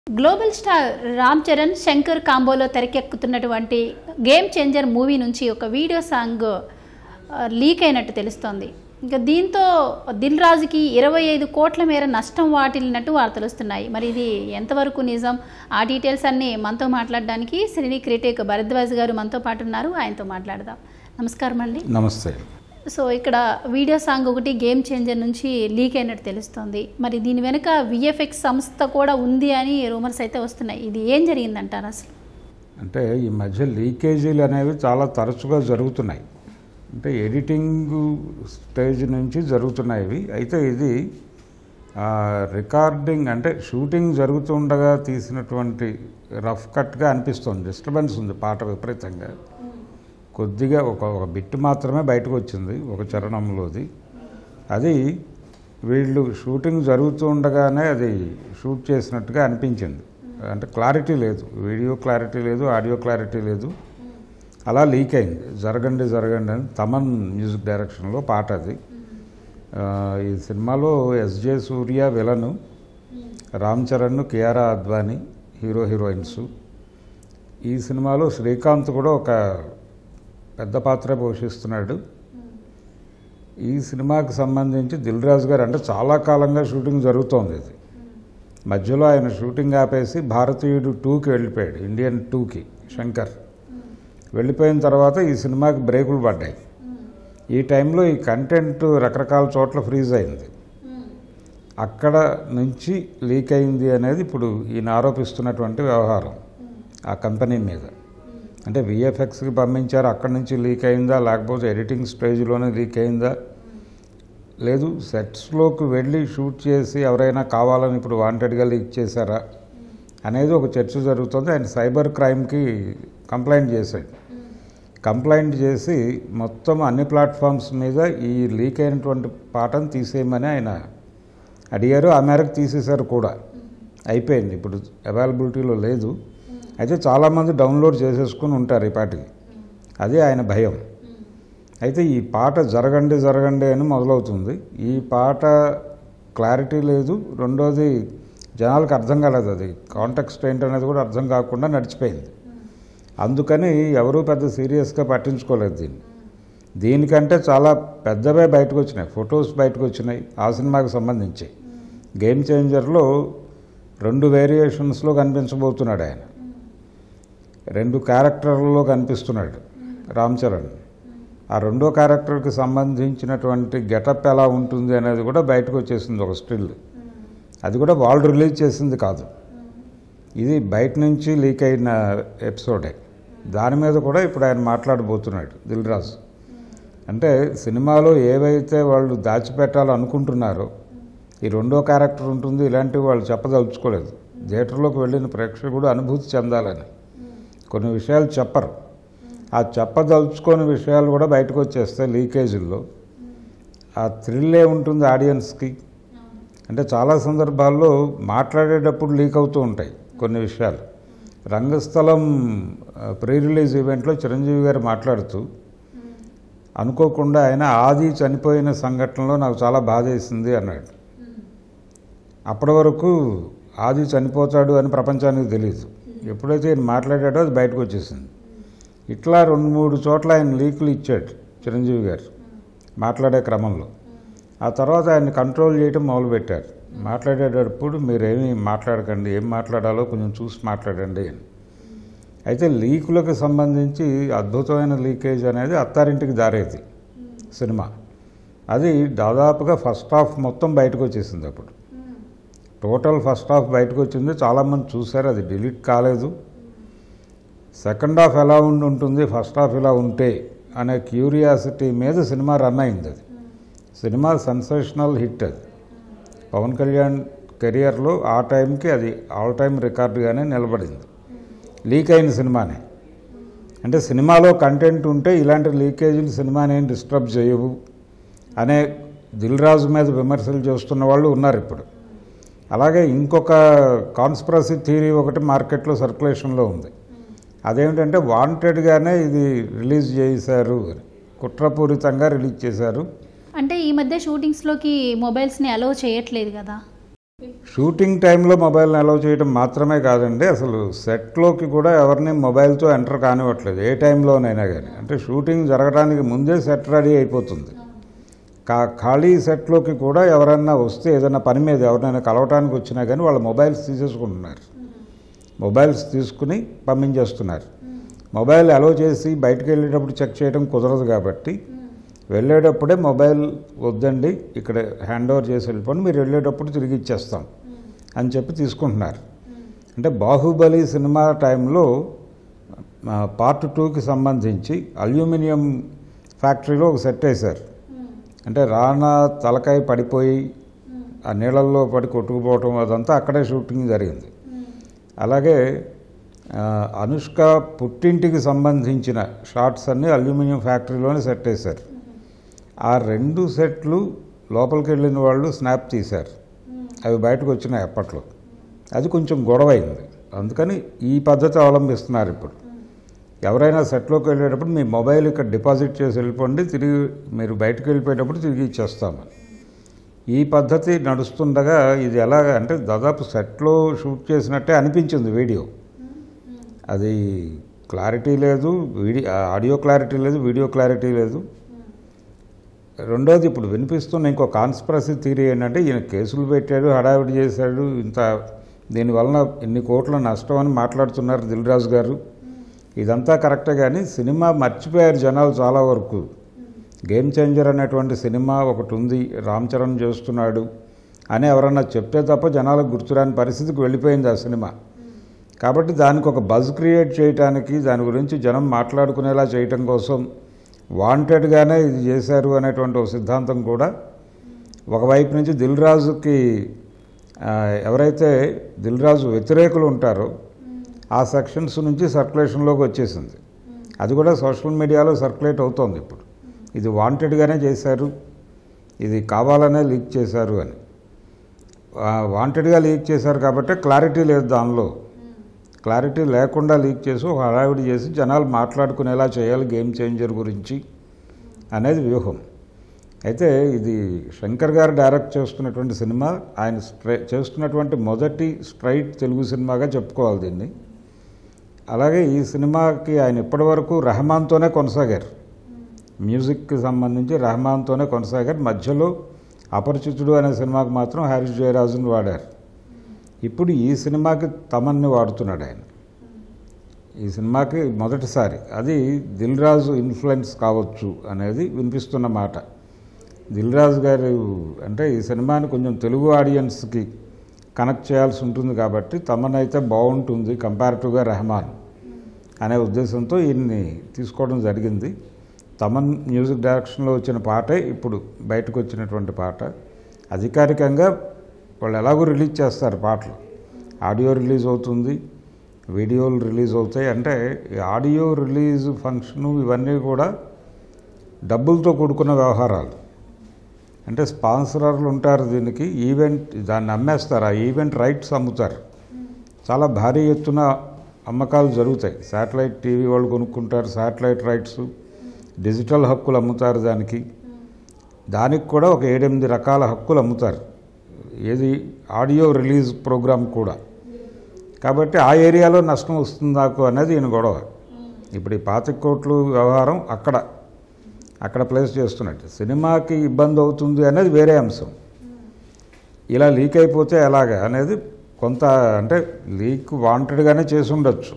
global star Ram Charan Shankar కాంబోలో తెరకెక్కుతున్నటువంటి game changer movie నుంచి ఒక వీడియో సాంగ్ ఆ, లీక్ అయినట్టు తెలుస్తోంది ఇంకా దీంతో దిల్ రాజుకి ఇరవై ఐదు కోట్ల మేర నష్టం వాటిల్లినట్టు వార్తలు వస్తున్నాయి మరి ఇది ఎంతవరకు నిజం ఆ డీటెయిల్స్ అన్నీ మనతో మాట్లాడడానికి సినీ క్రిటిక్ భరద్వాజ్ గారు మనతో పాటు ఉన్నారు ఆయనతో మాట్లాడదాం నమస్కారం అండి నమస్తే సో ఇక్కడ వీడియో సాంగ్ ఒకటి గేమ్ చేంజర్ నుంచి లీక్ అయినట్టు తెలుస్తోంది మరి దీని వెనుక విఎఫ్ఎక్స్ సంస్థ కూడా ఉంది అని రూమర్స్ అయితే వస్తున్నాయి ఇది ఏం జరిగిందంటారు అసలు అంటే ఈ మధ్య లీకేజీలు అనేవి చాలా తరచుగా జరుగుతున్నాయి అంటే ఎడిటింగ్ స్టేజ్ నుంచి జరుగుతున్నాయి ఇవి అయితే ఇది ఆ, రికార్డింగ్ అంటే షూటింగ్ జరుగుతుండగా తీసినటువంటి రఫ్ కట్గా అనిపిస్తుంది డిస్టర్బెన్స్ ఉంది పాట విపరీతంగా కొద్దిగా ఒక ఒక బిట్ మాత్రమే బయటకు వచ్చింది ఒక చరణంలోది అది వీళ్ళు షూటింగ్ జరుగుతూ ఉండగానే అది షూట్ చేసినట్టుగా అనిపించింది అంటే క్లారిటీ లేదు వీడియో క్లారిటీ లేదు ఆడియో క్లారిటీ లేదు అలా లీక్ అయింది జరగండి జరగండి అని తమన్ మ్యూజిక్ డైరెక్షన్లో పాట అది ఆ, ఈ సినిమాలో SJ Surya villain Ram Charan Kiara Advani hero heroines ఈ సినిమాలో శ్రీకాంత్ కూడా ఒక పెద్ద పాత్ర పోషిస్తున్నాడు ఈ సినిమాకి సంబంధించి దిల్ రాజు గారు అంటే చాలా కాలంగా షూటింగ్ జరుగుతోంది ఇది మధ్యలో ఆయన షూటింగ్ ఆపేసి భారతీయుడు టూకి వెళ్ళిపోయాడు ఇండియన్ టూకి శంకర్ వెళ్ళిపోయిన తర్వాత ఈ సినిమాకి బ్రేకులు పడ్డాయి ఈ టైంలో ఈ కంటెంట్ రకరకాల చోట్ల ఫ్రీజ్ అయింది అక్కడ నుంచి లీక్ అయింది అనేది ఇప్పుడు ఈయన ఆరోపిస్తున్నటువంటి వ్యవహారం ఆ కంపెనీ మీద అంటే విఎఫ్ఎక్స్కి పంపించారు అక్కడి నుంచి లీక్ అయిందా లేకపోతే ఎడిటింగ్ స్టేజ్లోనే లీక్ అయిందా లేదు సెట్స్లోకి వెళ్ళి షూట్ చేసి ఎవరైనా కావాలని ఇప్పుడు వాంటెడ్గా లీక్ చేశారా అనేది ఒక చర్చ జరుగుతుంది ఆయన సైబర్ క్రైమ్కి కంప్లైంట్ చేశాడు కంప్లైంట్ చేసి మొత్తం అన్ని ప్లాట్ఫామ్స్ మీద ఈ లీక్ అయినటువంటి పాటను తీసేయమని ఆయన అడిగారు ఆ మేరకు తీసేశారు కూడా అయిపోయింది ఇప్పుడు అవైలబిలిటీలో లేదు అయితే చాలామంది డౌన్లోడ్ చేసేసుకుని ఉంటారు ఈ పాటకి అది ఆయన భయం అయితే ఈ పాట జరగండి జరగండి అని మొదలవుతుంది ఈ పాట క్లారిటీ లేదు రెండోది జనాలకు అర్థం కాలేదు అది కాంటెక్స్ట్ ఏంటనేది కూడా అర్థం కాకుండా నడిచిపోయింది అందుకని ఎవరూ పెద్ద సీరియస్గా పట్టించుకోలేదు దీన్ని దీనికంటే చాలా పెద్దవే బయటకు వచ్చినాయి ఫొటోస్ బయటకు వచ్చినాయి ఆ సినిమాకి సంబంధించి గేమ్ చేంజర్లో రెండు వేరియేషన్స్లో కనిపించబోతున్నాడు ఆయన రెండు క్యారెక్టర్లలో కనిపిస్తున్నాడు రామ్ చరణ్ ఆ రెండో క్యారెక్టర్కి సంబంధించినటువంటి గెటప్ ఎలా ఉంటుంది అనేది కూడా బయటకు వచ్చేసింది ఒక స్టిల్ అది కూడా వాళ్ళు రిలీజ్ చేసింది కాదు ఇది బయట నుంచి లీక్ అయిన ఎపిసోడే దాని మీద కూడా ఇప్పుడు ఆయన మాట్లాడబోతున్నాడు దిల్ రాజు అంటే సినిమాలో ఏవైతే వాళ్ళు దాచిపెట్టాలో అనుకుంటున్నారో ఈ రెండో క్యారెక్టర్ ఉంటుంది ఇలాంటివి వాళ్ళు చెప్పదలుచుకోలేదు థియేటర్లోకి వెళ్ళిన ప్రేక్షకుడు అనుభూతి చెందాలని కొన్ని విషయాలు చెప్పరు ఆ చెప్పదలుచుకోని విషయాలు కూడా బయటకు వచ్చేస్తాయి లీకేజీల్లో ఆ థ్రిల్లే ఉంటుంది ఆడియన్స్కి అంటే చాలా సందర్భాల్లో మాట్లాడేటప్పుడు లీక్ అవుతూ ఉంటాయి కొన్ని విషయాలు రంగస్థలం ప్రీ రిలీజ్ ఈవెంట్లో చిరంజీవి గారు మాట్లాడుతూ అనుకోకుండా ఆయన ఆది చనిపోయిన సంఘటనలో నాకు చాలా బాధ వేసింది అన్నాడు అప్పటి వరకు ఆది చనిపోతాడు అని ప్రపంచానికి తెలియదు ఎప్పుడైతే ఆయన మాట్లాడాడో అది బయటకు వచ్చేసింది ఇట్లా రెండు మూడు చోట్ల ఆయన లీకులు ఇచ్చాడు చిరంజీవి గారు మాట్లాడే క్రమంలో ఆ తర్వాత ఆయన కంట్రోల్ చేయడం మొదలుపెట్టారు మాట్లాడేటప్పుడు మీరేమీ మాట్లాడకండి ఏం మాట్లాడాలో కొంచెం చూసి మాట్లాడండి అని అయితే లీకులకు సంబంధించి అద్భుతమైన లీకేజ్ అనేది అత్తారింటికి దారేది సినిమా అది దాదాపుగా ఫస్ట్ హాఫ్ మొత్తం బయటకు వచ్చేసింది అప్పుడు టోటల్ ఫస్ట్ హాఫ్ బయటకు వచ్చింది చాలామంది చూశారు అది డిలీట్ కాలేదు సెకండ్ హాఫ్ ఎలా ఉండి ఉంటుంది ఫస్ట్ హాఫ్ ఇలా ఉంటే అనే క్యూరియాసిటీ మీద సినిమా రన్ అయింది అది సినిమా సెన్సేషనల్ హిట్ అది పవన్ కళ్యాణ్ కెరియర్లో ఆ టైంకి అది ఆల్ టైమ్ రికార్డుగానే నిలబడింది లీక్ అయిన సినిమానే అంటే సినిమాలో కంటెంట్ ఉంటే ఇలాంటి లీకేజీలు సినిమాని ఏం డిస్టర్బ్ చేయవు అనే దిల్ రాజు మీద విమర్శలు చేస్తున్న వాళ్ళు ఉన్నారు ఇప్పుడు అలాగే ఇంకొక కాన్స్పిరసీ థియరీ ఒకటి మార్కెట్లో సర్క్యులేషన్లో ఉంది అదేమిటంటే వాంటెడ్గానే ఇది రిలీజ్ చేశారు అని కుట్రపూరితంగా రిలీజ్ చేశారు అంటే ఈ మధ్య షూటింగ్స్లోకి మొబైల్స్ని అలో చేయట్లేదు కదా షూటింగ్ టైంలో మొబైల్ని అలౌ చేయడం మాత్రమే కాదండి అసలు సెట్లోకి కూడా ఎవరిని మొబైల్తో ఎంటర్ కానివ్వట్లేదు ఏ టైంలోనైనా కానీ అంటే షూటింగ్ జరగడానికి ముందే సెట్ రెడీ అయిపోతుంది కా ఖాళీ సెట్లోకి కూడా ఎవరైనా వస్తే ఏదైనా పని మీద ఎవరైనా కలవటానికి వచ్చినా కానీ వాళ్ళ మొబైల్స్ తీసేసుకుంటున్నారు మొబైల్స్ తీసుకుని పంపించేస్తున్నారు మొబైల్ అలో చేసి బయటకు వెళ్ళేటప్పుడు చెక్ చేయడం కుదరదు కాబట్టి వెళ్ళేటప్పుడే మొబైల్ వద్దండి ఇక్కడ హ్యాండ్ ఓవర్ చేసి వెళ్ళిపోండి మీరు వెళ్ళేటప్పుడు తిరిగి ఇచ్చేస్తాం అని చెప్పి తీసుకుంటున్నారు అంటే బాహుబలి సినిమా టైంలో ఆ, పార్ట్ టూకి సంబంధించి అల్యూమినియం ఫ్యాక్టరీలో ఒక సెట్ వేశారు అంటే రానా తలకాయ పడిపోయి ఆ నీళ్ళల్లో పడి కొట్టుకుపోవటం అదంతా అక్కడే షూటింగ్ జరిగింది అలాగే ఆ, అనుష్క పుట్టింటికి సంబంధించిన షార్ట్స్ అన్నీ అల్యూమినియం ఫ్యాక్టరీలోనే సెట్ వేశారు ఆ రెండు సెట్లు లోపలికి వెళ్ళిన వాళ్ళు స్నాప్ తీశారు అవి బయటకు వచ్చినాయి అప్పట్లో అది కొంచెం గొడవైంది అందుకని ఈ పద్ధతి అవలంబిస్తున్నారు ఇప్పుడు ఎవరైనా సెట్లోకి వెళ్ళేటప్పుడు మీ మొబైల్ ఇక్కడ డిపాజిట్ చేసి వెళ్ళిపోండి తిరిగి మీరు బయటకు వెళ్ళిపోయేటప్పుడు తిరిగి ఇచ్చేస్తామని ఈ పద్ధతి నడుస్తుండగా ఇది ఎలాగ అంటే దాదాపు సెట్లో షూట్ చేసినట్టే అనిపించింది వీడియో అది క్లారిటీ లేదు వీడియో ఆడియో క్లారిటీ లేదు వీడియో క్లారిటీ లేదు రెండోది ఇప్పుడు వినిపిస్తున్న ఇంకో కాన్స్పరసీ థీరీ ఏంటంటే ఈయన కేసులు పెట్టాడు హడావిడి చేశాడు ఇంత దీనివలన ఇన్ని కోట్ల నష్టం అని మాట్లాడుతున్నారు దిల్ రాజు గారు ఇదంతా కరెక్టే కానీ సినిమా మర్చిపోయారు జనాలు చాలా వరకు గేమ్ చేంజర్ అనేటువంటి సినిమా ఒకటి ఉంది రామ్ చరణ్ చేస్తున్నాడు అని ఎవరన్నా చెప్తే తప్ప జనాలకు గుర్తురాని పరిస్థితికి వెళ్ళిపోయింది ఆ సినిమా కాబట్టి దానికి ఒక బజ్ క్రియేట్ చేయడానికి దాని గురించి జనం మాట్లాడుకునేలా చేయటం కోసం వాంటెడ్గానే ఇది చేశారు అనేటువంటి ఒక సిద్ధాంతం కూడా ఒకవైపు నుంచి దిల్ రాజుకి ఆ, ఎవరైతే దిల్ రాజు వ్యతిరేకులు ఉంటారో ఆ సెక్షన్స్ నుంచి సర్క్యులేషన్లోకి వచ్చేసింది అది కూడా సోషల్ మీడియాలో సర్క్యులేట్ అవుతోంది ఇప్పుడు ఇది వాంటెడ్గానే చేశారు ఇది కావాలనే లీక్ చేశారు అని వాంటెడ్గా లీక్ చేశారు కాబట్టి క్లారిటీ లేదు దానిలో క్లారిటీ లేకుండా లీక్ చేసి ఒక హడావిడి చేసి జనాలు మాట్లాడుకునేలా చేయాలి గేమ్ చేంజర్ గురించి అనేది వ్యూహం అయితే ఇది శంకర్ గారు డైరెక్ట్ చేస్తున్నటువంటి సినిమా ఆయన స్ట్రై చేస్తున్నటువంటి మొదటి స్ట్రైట్ తెలుగు సినిమాగా చెప్పుకోవాలి దీన్ని అలాగే ఈ సినిమాకి ఆయన ఇప్పటివరకు రెహమాన్తోనే కొనసాగారు మ్యూజిక్కి సంబంధించి రెహమాన్తోనే కొనసాగారు మధ్యలో అపరిచితుడు అనే సినిమాకి మాత్రం హారిస్ జయరాజుని వాడారు ఇప్పుడు ఈ సినిమాకి తమన్ని వాడుతున్నాడు ఆయన ఈ సినిమాకి మొదటిసారి అది దిల్ రాజు ఇన్ఫ్లుయెన్స్ కావచ్చు అనేది వినిపిస్తున్న మాట దిల్ రాజు గారు అంటే ఈ సినిమాని కొంచెం తెలుగు ఆడియన్స్కి కనెక్ట్ చేయాల్సి ఉంటుంది కాబట్టి తమనైతే బాగుంటుంది కంపారిటివ్గా రెహమాన్ అనే ఉద్దేశంతో ఈయన్ని తీసుకోవడం జరిగింది తమన్ మ్యూజిక్ డైరెక్షన్లో వచ్చిన పాటే ఇప్పుడు బయటకు వచ్చినటువంటి పాట అధికారికంగా వాళ్ళు ఎలాగో రిలీజ్ చేస్తారు పాటలు ఆడియో రిలీజ్ అవుతుంది వీడియోలు రిలీజ్ అవుతాయి అంటే ఈ ఆడియో రిలీజ్ ఫంక్షను ఇవన్నీ కూడా డబ్బులతో కూడుకున్న వ్యవహారాలు అంటే స్పాన్సరర్లు ఉంటారు దీనికి ఈవెంట్ దాన్ని అమ్మేస్తారు ఆ ఈవెంట్ రైట్స్ అమ్ముతారు చాలా భారీ ఎత్తున అమ్మకాలు జరుగుతాయి శాటిలైట్ టీవీ వాళ్ళు కొనుక్కుంటారు శాటిలైట్ రైట్స్ డిజిటల్ హక్కులు అమ్ముతారు దానికి దానికి కూడా ఒక ఏడెనిమిది రకాల హక్కులు అమ్ముతారు ఏది ఆడియో రిలీజ్ ప్రోగ్రామ్ కూడా కాబట్టి ఆ ఏరియాలో నష్టం వస్తుంది నాకు అనేది ఈయన గొడవ ఇప్పుడు ఈ పాతిక కోట్లు వ్యవహారం అక్కడ అక్కడ ప్లేస్ చేస్తున్నట్టు సినిమాకి ఇబ్బంది అవుతుంది అనేది వేరే అంశం ఇలా లీక్ అయిపోతే ఎలాగా అనేది కొంత అంటే లీక్ వాంటెడ్గానే చేసి ఉండొచ్చు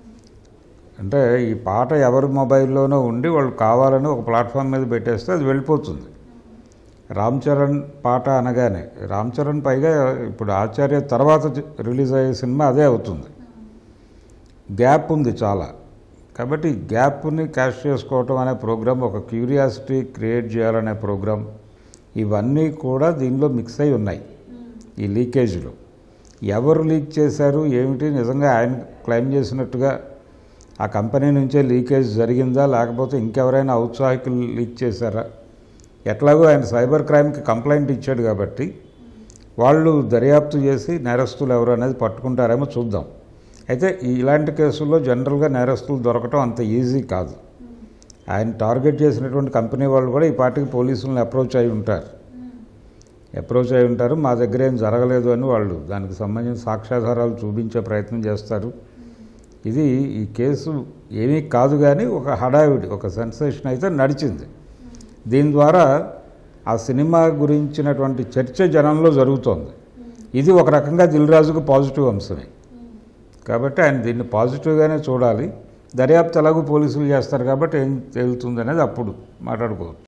అంటే ఈ పాట ఎవరి మొబైల్లోనో ఉండి వాళ్ళు కావాలని ఒక ప్లాట్ఫామ్ మీద పెట్టేస్తే అది వెళ్ళిపోతుంది రామ్ చరణ్ పాట అనగానే రామ్ చరణ్ పైగా ఇప్పుడు ఆచార్య తర్వాత జ- రిలీజ్ అయ్యే సినిమా అదే అవుతుంది గ్యాప్ ఉంది చాలా కాబట్టి ఈ గ్యాప్ని క్యాష్ చేసుకోవటం అనే ప్రోగ్రామ్ ఒక క్యూరియాసిటీ క్రియేట్ చేయాలనే ప్రోగ్రామ్ ఇవన్నీ కూడా దీనిలో మిక్స్ అయి ఉన్నాయి ఈ లీకేజ్లో ఎవరు లీక్ చేశారు ఏమిటి నిజంగా ఆయన క్లెయిమ్ చేసినట్టుగా ఆ కంపెనీ నుంచే లీకేజ్ జరిగిందా లేకపోతే ఇంకెవరైనా ఔత్సాహికులు లీక్ చేశారా ఎట్లాగో ఆయన సైబర్ క్రైమ్కి కంప్లైంట్ ఇచ్చాడు కాబట్టి వాళ్ళు దర్యాప్తు చేసి నేరస్తులు ఎవరు అనేది పట్టుకుంటారేమో చూద్దాం అయితే ఈ- ఇలాంటి కేసుల్లో జనరల్గా నేరస్తులు దొరకటం అంత ఈజీ కాదు ఆయన టార్గెట్ చేసినటువంటి కంపెనీ వాళ్ళు కూడా ఈ పార్టీకి పోలీసులను అప్రోచ్ అయి ఉంటారు అప్రోచ్ అయి ఉంటారు మా దగ్గర ఏం జరగలేదు అని వాళ్ళు దానికి సంబంధించిన సాక్ష్యాధారాలు చూపించే ప్రయత్నం చేస్తారు ఇది ఈ కేసు ఏమీ కాదు కానీ ఒక హడావిడి ఒక సెన్సేషన్ అయితే నడిచింది దీని ద్వారా ఆ సినిమా గురించినటువంటి చర్చ జనంలో జరుగుతోంది ఇది ఒక రకంగా దిల్ రాజుకు పాజిటివ్ అంశమే కాబట్టి ఆయన దీన్ని పాజిటివ్గానే చూడాలి దర్యాప్తు ఎలాగో పోలీసులు చేస్తారు కాబట్టి ఏం తేలుతుంది అనేది అప్పుడు మాట్లాడుకోవచ్చు